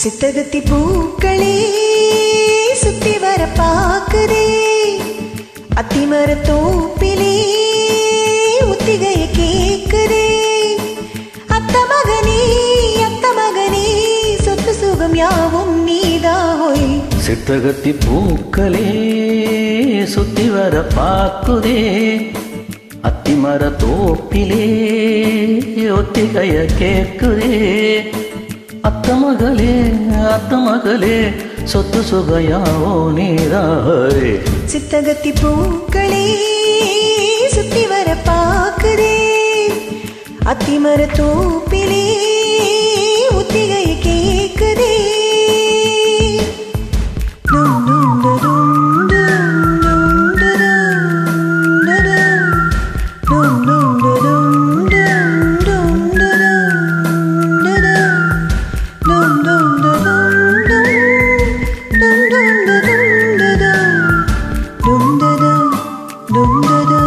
சித்தகத்தி பூக்களே சுத்தி வர பாக்குதே அத்திமர தோப்பிலே ஒத்திகைய கேக்குதே அத்த மகனே அத்த மகனே சொத்து சுகம் யாவும் நீதாஹோய் சித்தகத்தி பூக்களே சுத்தி வர பாக்குதே அத்திமர தோப்பிலே ஒத்திகைய கேக்குதே அத்த மகளே அத்த மகளே சொத்து சுகையாவோ நீராய் சித்தகத்தி பூக்களே சுத்தி வர பாக்குதே அத்திமர தோப்பிலே ஒத்திகைய கேக்குதே டும் டும் டு டும் டும் டும் டு டும் டு டும். டும் டும் டு டும் டும் டும் டு டும் டு டும். டும் டும் டு டும் டும் டும் டும் டு டும் டு டும். டும் டு டும் டும் டு டும்.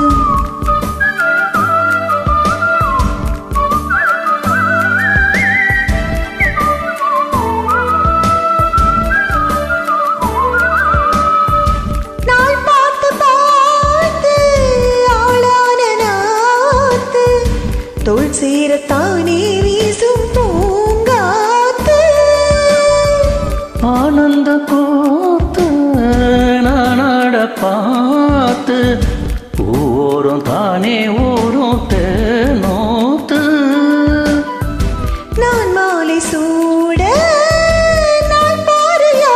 நாள் பார்த்து பார்த்து ஆளான நாத்து தோல் சேரத்தானே வீசும் பூங்காத்து ஆனந்த கூத்து நானாட பார்த்து ஊரும் தானே ஊரும் தேனோத்து நான் மாலை சூட நான் பாருயா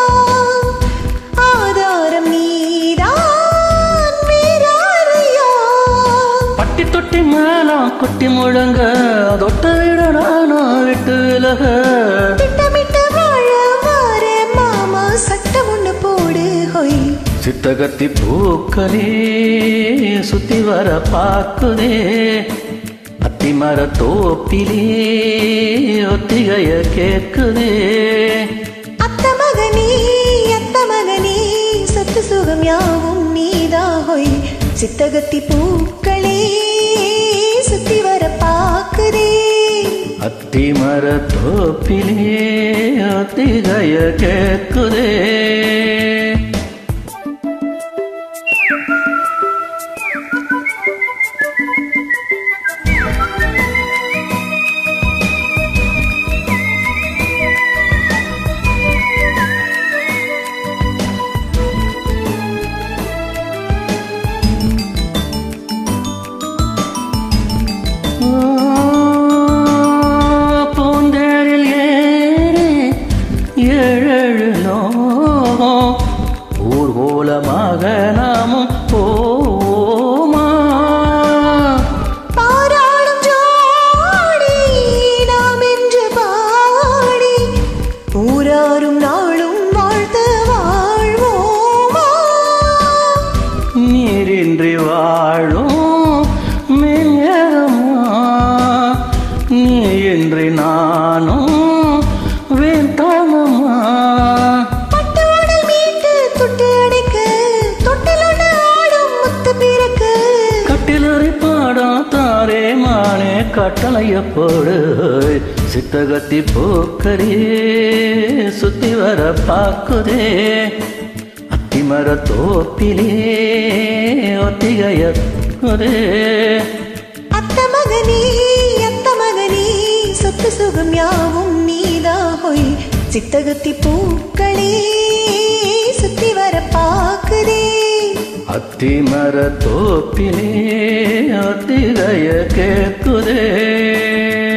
ஆதாரம் நீதான் வேறாரையா பட்டி தொட்டி மேலாம் கொட்டி முழங்க தொட்ட விட நானா விட்டு விலக திட்டமிட்டு வாழ வார மாமா சட்டம் ஒண்ணு போடு ஹொய் சித்தகத்தி பூக்களே சுத்தி வர பாக்குதே அத்திமர தோப்பிலே ஒத்திகைய கேக்குதே அத்த மகனே அத்த மகனே சொத்து சுகம் யாவும் நீதாஹோய் சித்தகத்தி பூக்களே சுத்தி வர பாக்குதே அத்திமர தோப்பிலே ஒத்திகைய கேக்குதே பூந்தேரில் ஏறி ஏழு லோகம் ஊர்கோலமாக நாமும் போமா பாராளும் ஜோடி நாம் என்று பாடி ஊராரும் நாளும் வாழ்த்த வாழ்வோமா நீரின்றி வாழும் மெய்யகமா நீ இன்றி நானும் வேண்டாமம்மா பட்டு உடல் மீட்டு தொட்டு அடைக்க தொட்டிலொன்று ஆடும் முத்து பிறக்க கட்டிலறை பாடம் தாரே மானே கட்டளைய போடு சித்தகத்தி போக்கரே சுத்தி வர பாக்குதே அத்திமர தோப்பிலே ஒத்திகைய குதே அத்த மகனே அத்த மகனே சொத்து சுகம் யாவும் நீதாஹோய் சித்தகத்தி பூக்களே சுத்தி வர பாக்குதே அத்திமர தோப்பிலே ஒத்திகைய கேக்குதே